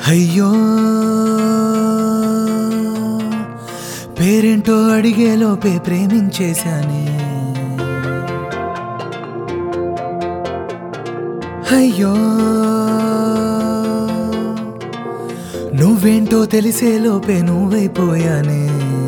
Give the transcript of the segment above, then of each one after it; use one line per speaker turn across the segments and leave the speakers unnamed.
అయ్యో పేరేంటో అడిగే లోపే ప్రేమించేశానే అయ్యో నువ్వేంటో తెలిసే లోపే నువ్వైపోయానే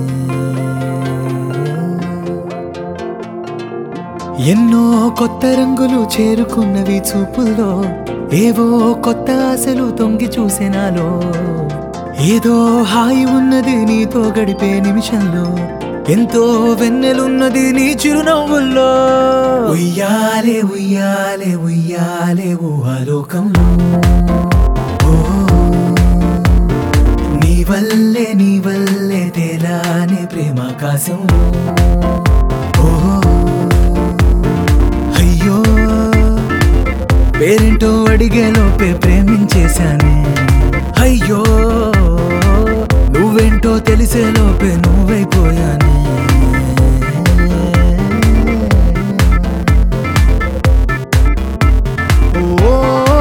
ఎన్నో కొత్త రంగులు చేరుకున్నవి చూపుల్లో ఏవో కొత్త ఆశలు తొంగి చూసినాలో ఏదో హాయి ఉన్నది నీతో గడిపే నిమిషంలో ఎంతో వెన్నెలున్నది నీ చిరునవ్వుల్లో ఉయ్యాలే ఉయ్యాలే ఉయ్యాలే ఊహలోకంలో ఓ నీ వల్లే నీ వల్లే తేలానే ప్రేమాకాశంలో ఓ అయ్యో పేరేంటో అడిగే లోపే ప్రేమించేశానే అయ్యో నువ్వేంటో తెలిసే లోపే నువ్వైపోయానే ఓ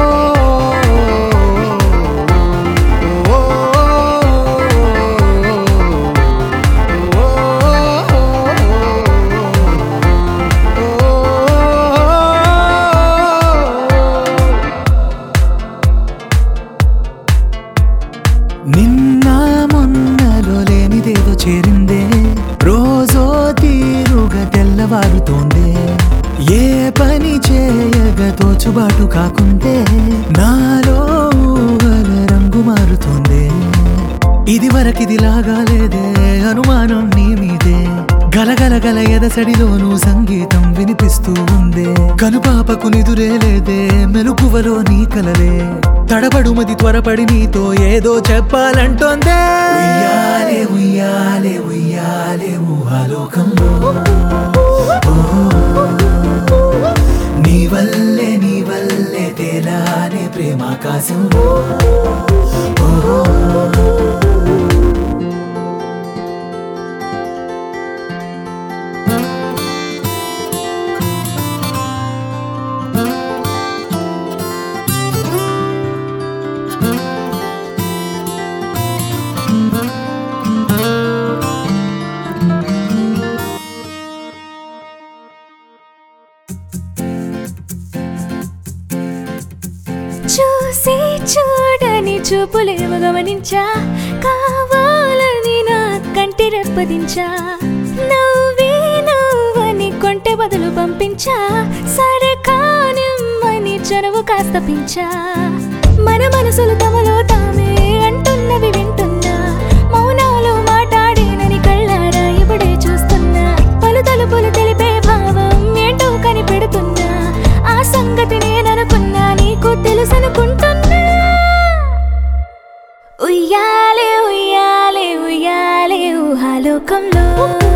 నిన్న మొన్నలో లేనిదేదో చేరిందే రోజో తీరుగా తెల్లవారుతోందే ఏ పని చేయగ తోచుబాటు కాకుంటే నాలో ఊహల రంగు మారుతోందే ఇది వరకిది లాగాలేదే అనుమానం నీ మీదే గలగల గల ఎదసడిలోనూ సంగీతం వినిపిస్తూ ఉందే కనుపాపకు నిదురే లేదే మెలకువలో నీ కలలే తడబడుమది త్వరపడి నీతో ఏదో చెప్పాలంటోందే ఉయ్యాలే ఉయ్యాలే ఉయ్యాలే ఊహాలోకంలో నీ వల్లే నీ వల్లే తేలానే ప్రేమాకాశంలో
చూసి చూడని చూపులేమో గమనించా కావాలని నా కంటి రెప్పదించా నవ్వే నవ్వని కొంటె బదులు పంపించా సరే కానిమ్మని చనువు కాస్త పెంచా మన మనసులు తమలో తామే అంటున్నవి వింటున్నా మౌనాలు మాట్లాడేనని కళ్ళారా ఇప్పుడే చూస్తున్నా పలు తలుపులు తెలిపే భావం ఏంటో కనిపెడుతున్నా ఆ సంగతి నేననుకున్నా నీకు తెలుసనుకుంటున్నా ఉయ్యాలే ఉయ్యాలే ఉయ్యాలే ఊహాలోకంలో